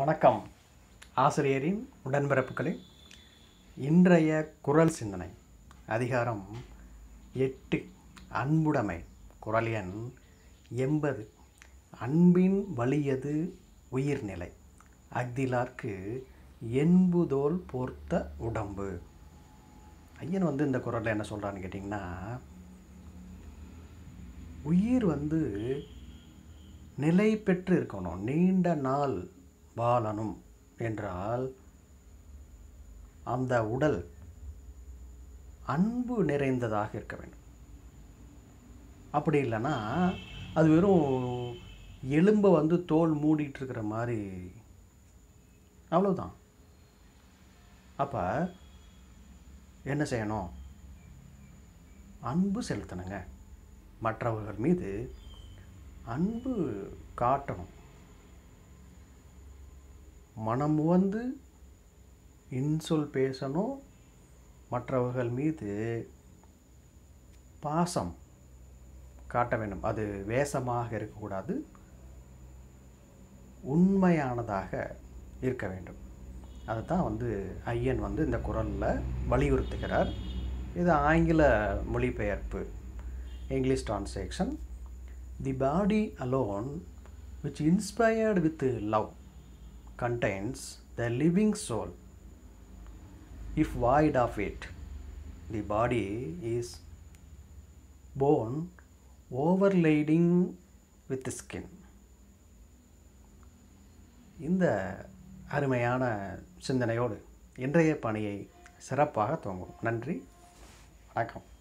வணக்கம் ஆசிரியரின் உடன்பிறப்புகளே இன்றைய குரல் சிந்தனை அதிகாரம் எட்டு அன்புடைமை குரல் எண் எண்பது அன்பின் வலியது உயிர்நிலை அக்திலார்க்கு என்புதோல் போர்த்த உடம்பு ஐயன் வந்து இந்த குரலில் என்ன சொல்கிறான்னு கேட்டிங்கன்னா உயிர் வந்து நிலை பெற்று இருக்கணும் நீண்ட நாள் வாழணும் என்றால் அந்த உடல் அன்பு நிறைந்ததாக இருக்க வேண்டும் அப்படி இல்லைன்னா அது வெறும் எலும்பை வந்து தோல் மூடிட்டு இருக்கிற மாதிரி அவ்வளோதான் அப்போ என்ன செய்யணும் அன்பு செலுத்தணுங்க மற்றவர்கள் மீது அன்பு காட்டணும் மனம் வந்து இன்சொல் பேசணும் மற்றவர்கள் மீது பாசம் காட்ட வேண்டும் அது வேஷமாக இருக்கக்கூடாது உண்மையானதாக இருக்க வேண்டும் அதை தான் வந்து ஐயன் வந்து இந்த குரலில் வலியுறுத்துகிறார் இது ஆங்கில மொழிபெயர்ப்பு English translation the body alone which inspired with love contains the living soul if void of it the body is bone overladen with skin இந்த அருமையான சிந்தனையோடு இன்றைய பணியை சிறப்பாக துவங்கும் நன்றி வணக்கம்